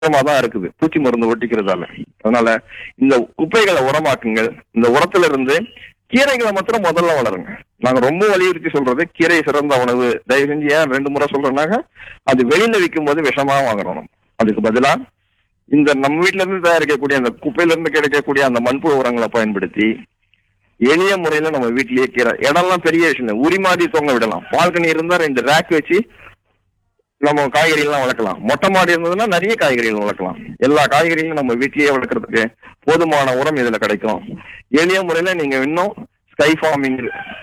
தான் இருக்குது பூச்சி மருந்து ஒட்டிக்கிறதால அதனால இந்த குப்பைகளை உரமாக்குங்கள் இந்த உரத்துல இருந்து கீரைகளை மாத்திரம் முதல்ல வளருங்க நாங்க ரொம்ப வலியுறுத்தி சொல்றது கீரை சிறந்த உணவு தயவு செஞ்சு ஏன் ரெண்டு முறை சொல்றேன்னாக்க அது வெளியில விற்கும் போது விஷமா வாங்குறோம் நம்ம. அதுக்கு பதிலா இந்த நம்ம வீட்ல இருந்து தயாரிக்கக்கூடிய அந்த குப்பையில இருந்து கிடைக்கக்கூடிய அந்த மண்புழு உரங்களை பயன்படுத்தி எளிய முறையில நம்ம வீட்டிலேயே கீரை இடம்லாம் பெரிய விஷயம் இல்லை. உரி மாதிரி தொங்க விடலாம் பால்கனி இருந்தா ரெண்டு ரேக் வச்சு நம்ம காய்கறிகள்லாம் வளர்க்கலாம் மொட்டை மாடி இருந்ததுன்னா நிறைய காய்கறிகள் வளர்க்கலாம் எல்லா காய்கறிகளும் நம்ம வீட்லயே வளர்க்கறதுக்கு போதுமான உரம் இதுல கிடைக்கும் எளிய முறையில நீங்க இன்னும் ஸ்கை ஃபார்மிங்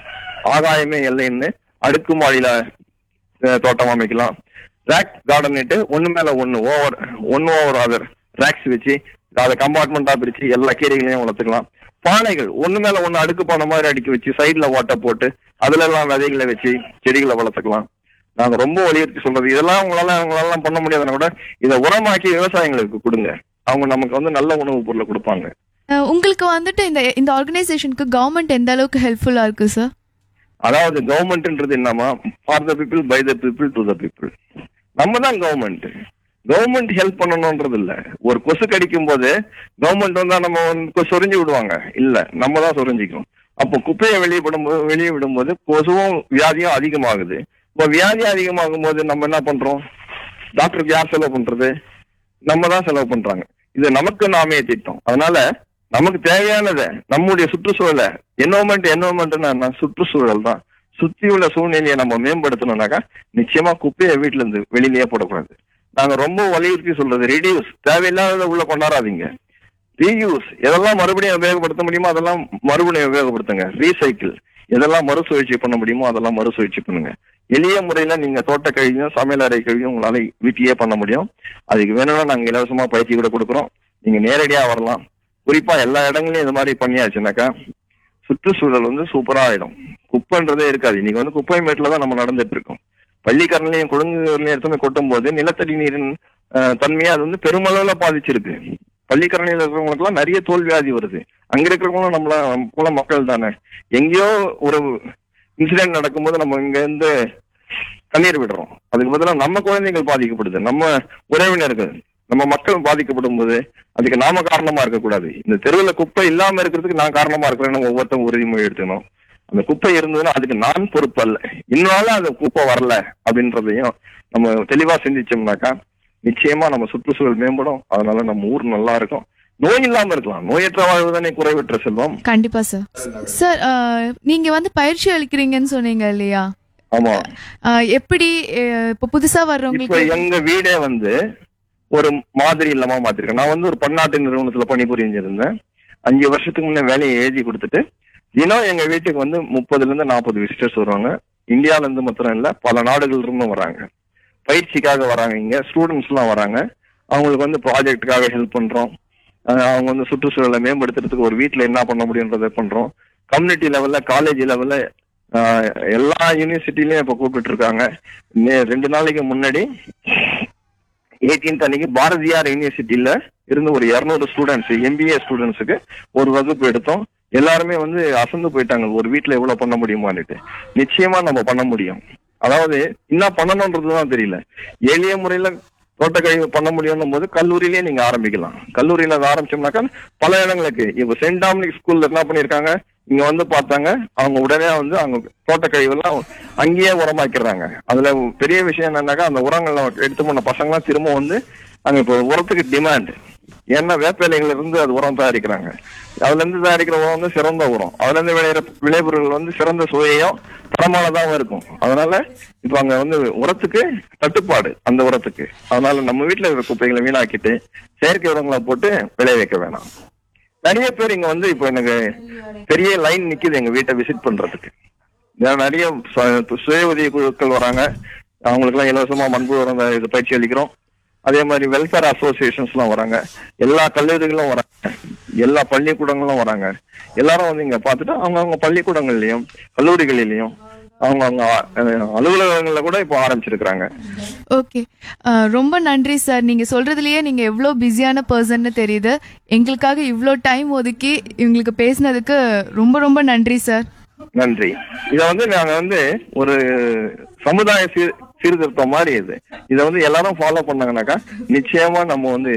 ஆகாயமே எல்லைன்னு அடுக்கு மாடியில அஹ், தோட்டம் அமைக்கலாம் ரேக் கார்டன் ஒன்னு மேல ஒன்னு ஓவர் ஒன்னு ஓவர் அதர் ரேக்ஸ் வச்சு அதை கம்பார்ட்மெண்டா பிரிச்சு எல்லா கீரைகளையும் வளர்த்துக்கலாம் பானைகள் ஒண்ணு மேல ஒண்ணு அடுக்கு பானை மாதிரி அடுக்கி வச்சு சைடுல ஓட்டை போட்டு அதுல எல்லாம் விதைகளை வச்சு செடிகளை வளர்த்துக்கலாம் நாங்க ரொம்ப வலியுறுத்தி சொல்றது இதெல்லாம் உங்களால உங்களால பண்ண முடியாதுன்னா கூட இதை உரமாக்கி விவசாயிகளுக்கு கொடுங்க அவங்க நமக்கு வந்து நல்ல உணவுப் பொருளை கொடுப்பாங்க அஹ், உங்களுக்கு வந்துட்டு இந்த இந்த ஆர்கனைசேஷனுக்கு கவர்மெண்ட் எந்த அளவுக்கு ஹெல்ப்ஃபுல்லா இருக்கு சார் அதாவது கவர்மெண்ட்ன்றது என்னமா for the people by the people to the people நம்ம தான் கவர்மெண்ட் கவர்மெண்ட் ஹெல்ப் பண்ணணும்ன்றது இல்ல ஒரு கொசு கடிக்கும் போது கவர்மெண்ட் வந்தா நம்ம வந்து சொரிஞ்சு விடுவாங்க இல்ல நம்ம தான் சொரிஞ்சிக்கணும் அப்போ குப்பையை வெளியே விடும்போது வெளியே விடும்போது கொசுவும் வியாதியும் அதிகமாகுது இப்போ வியாதி அதிகமாகும் போது நம்ம என்ன பண்றோம் டாக்டருக்கு யார் செலவு பண்றது நம்ம தான் செலவு பண்றாங்க இது நமக்கு நாமே திட்டம் அதனால நமக்கு தேவையானதை நம்முடைய சுற்றுச்சூழலை என்வரன்மெண்ட் என்வரன்மெண்ட்னா சுற்றுச்சூழல் தான் சுத்தி உள்ள சூழ்நிலையை நம்ம மேம்படுத்தணும்னாக்கா நிச்சயமா குப்பையை வீட்டுல இருந்து வெளியிலேயே போடக்கூடாது நாங்க ரொம்ப வலியுறுத்தி சொல்றது ரெடியூஸ் தேவையில்லாததை உள்ள கொண்டாடாதீங்க ரீயூஸ் எதெல்லாம் மறுபடியும் உபயோகப்படுத்த முடியுமோ அதெல்லாம் மறுபடியும் உபயோகப்படுத்துங்க ரீசைக்கிள் எதெல்லாம் மறுசுழற்சி பண்ண முடியுமோ அதெல்லாம் மறுசுழற்சி பண்ணுங்க எளிய முறையில நீங்க தோட்ட கழிவையும் சமையல் அறை கழிவையும் உங்களால வீட்டிலேயே பண்ண முடியும் அதுக்கு வேணும்னா நாங்க இலவசமா பயிற்சி கூட கொடுக்குறோம் நீங்க நேரடியா வரலாம் குறிப்பா எல்லா இடங்களையும் இது மாதிரி பண்ணியாச்சுனாக்கா சுற்றுச்சூழல் வந்து சூப்பரா ஆயிடும் குப்பைன்றதே இருக்காது இன்னைக்கு வந்து குப்பை மேட்டில் தான் நம்ம நடந்துட்டு இருக்கோம் பள்ளிக்கரணையும் குழந்தைகளையும் எடுத்துமே கொட்டும் போது நிலத்தடி நீரின் அஹ், தன்மையை அது வந்து பெருமளவுல பாதிச்சிருக்கு பள்ளிக்கரணையில் இருக்கிறவங்களுக்குலாம் நிறைய தோல் வியாதி வருது அங்க இருக்கிறவங்களும் நம்மள போல மக்கள் தானே எங்கேயோ ஒரு இன்சிடென்ட் நடக்கும்போது நம்ம இங்க இருந்து கண்ணீர் விடுறோம் அதுக்கு பதிலாக நம்ம குழந்தைகள் பாதிக்கப்படுது நம்ம உறவினர்கள் நம்ம மக்கள் பாதிக்கப்படும் போது அதுக்கு நாம காரணமா இருக்கக்கூடாது இந்த தெருவில் குப்பை இல்லாம இருக்கிறதுக்கு நான் காரணமா இருக்கிறேன்னு ஒவ்வொருத்தரும் உறுதிமொழி எடுத்துக்கணும் அந்த குப்பை இருந்ததுன்னா அதுக்கு நான் பொறுப்பு அல்ல இன்னும் அந்த குப்பை வரல அப்படின்றதையும் நம்ம தெளிவா சிந்திச்சோம்னாக்கா நிச்சயமா நம்ம சுற்றுச்சூழல் மேம்படும் அதனால நம்ம ஊர் நல்லா இருக்கும் நோய் இல்லாம இருக்கலாம் நோயற்ற வாழ்வு தானே குறைவற்ற செல்வம் கண்டிப்பா சார் சார் அஹ், நீங்க வந்து பயிற்சி அளிக்கிறீங்கன்னு சொன்னீங்க இல்லையா ஆமா அஹ், எப்படி அஹ், இப்ப புதுசா இப்ப வர்றவங்களுக்கு எங்க வீடே வந்து ஒரு மாதிரி இல்லமா மாத்திருக்கேன் நான் வந்து ஒரு பன்னாட்டு நிறுவனத்துல பணிபுரிஞ்சிருந்தேன் அஞ்சு வருஷத்துக்கு முன்ன வேலையை எழுதி கொடுத்துட்டு தினம் எங்க வீட்டுக்கு வந்து முப்பதுல இருந்து நாற்பது விசிட்டர்ஸ் வருவாங்க இந்தியால இருந்து மாத்திரம் இல்ல பல நாடுகள் இருந்தும் வராங்க பயிற்சிக்காக வராங்க இங்க ஸ்டூடெண்ட்ஸ் எல்லாம் வராங்க அவங்களுக்கு வந்து ப்ராஜெக்ட்டுக்காக ஹெல்ப் பண்றோம் அஹ் அவங்க வந்து சுற்றுச்சூழலை மேம்படுத்துறதுக்கு ஒரு வீட்ல என்ன பண்ண முடியுன்றதை பண்றோம் கம்யூனிட்டி லெவல்ல காலேஜ் லெவல்ல எல்லா யூனிவர்சிட்டிலயும் இப்ப கூப்பிட்டு இருக்காங்க நே- ரெண்டு நாளைக்கு முன்னாடி 18th அன்னைக்கு பாரதியார் யூனிவர்சிட்டியில இருந்து ஒரு 200 ஸ்டூடெண்ட்ஸ் எம்பிஏ ஸ்டூடெண்ட்ஸுக்கு ஒரு வகுப்பு எடுத்தோம் எல்லாருமே வந்து அசந்து போயிட்டாங்க ஒரு வீட்ல எவ்வளவு பண்ண முடியுமான்னுட்டு நிச்சயமா நம்ம பண்ண முடியும் அதாவது என்ன பண்ணணும்ன்றதுதான் தெரியல எளிய முறையில தோட்டக்கழிவு பண்ண முடியும் போது கல்லூரியிலேயே நீங்க ஆரம்பிக்கலாம் கல்லூரியில அதை ஆரம்பிச்சோம்னாக்கா பல இடங்களுக்கு இப்ப சென்ட் டாமினிக் ஸ்கூல்ல என்ன பண்ணிருக்காங்க இங்க வந்து பார்த்தாங்க அவங்க உடனே வந்து அவங்க தோட்டக்கழிவெல்லாம் அங்கேயே உரமாக்கிடுறாங்க அதுல பெரிய விஷயம் என்னன்னாக்கா அந்த உரங்களை எடுத்து போன பசங்களாம் திரும்ப வந்து அங்க இப்போ உரத்துக்கு டிமாண்ட் ஏன்னா வேப்பிலைகள்ல இருந்து அது உரம் தயாரிக்கிறாங்க அதுல இருந்து தயாரிக்கிற உரம் வந்து சிறந்த உரம் அதுல இருந்து விளையிற விளைபொருள் வந்து சிறந்த சுவையும் தரமானதாகவும் இருக்கும் அதனால இப்ப அங்க வந்து உரத்துக்கு தட்டுப்பாடு அந்த உரத்துக்கு அதனால நம்ம வீட்டுல இருக்கிற குப்பைகளை வீணாக்கிட்டு செயற்கை உரங்களை போட்டு விளைய வைக்க வேணாம் நிறைய பேர் இங்க வந்து இப்போ எனக்கு பெரிய லைன் நிக்குது எங்க வீட்டை விசிட் பண்றதுக்கு நான் நிறைய சு- சுய உதவி குழுக்கள் வராங்க அவங்களுக்கு எல்லாம் இலவசமா மண்புழு உரம் இது பயிற்சி அளிக்கிறோம் அதே மாதிரி வெல்ஃபேர் அசோசியேஷன்ஸ்லாம் வராங்க எல்லா கல்லூரிகளும் வராங்க எல்லா பள்ளிக்கூடங்களும் வராங்க எல்லாரும் வந்து இங்க பார்த்துட்டு அவங்க அவங்க பள்ளிக்கூடங்கள்லயும் கல்லூரிகளிலையும் அவங்க அவங்க அஹ், அலுவலகங்கள்ல கூட இப்போ ஆரம்பிச்சிருக்கிறாங்க ஓகே ரொம்ப நன்றி சார் நீங்க சொல்றதுலயே நீங்க எவ்வளோ பிஸியான பர்சன்னு தெரியுது எங்களுக்காக இவ்வளோ டைம் ஒதுக்கி இவங்களுக்கு பேசினதுக்கு ரொம்ப ரொம்ப நன்றி சார் நன்றி இத வந்து நாங்க வந்து ஒரு சமுதாய சீர் சீர்திருத்தம் மாதிரி இது இதை வந்து எல்லாரும் ஃபாலோ பண்ணாங்கன்னாக்கா நிச்சயமா நம்ம வந்து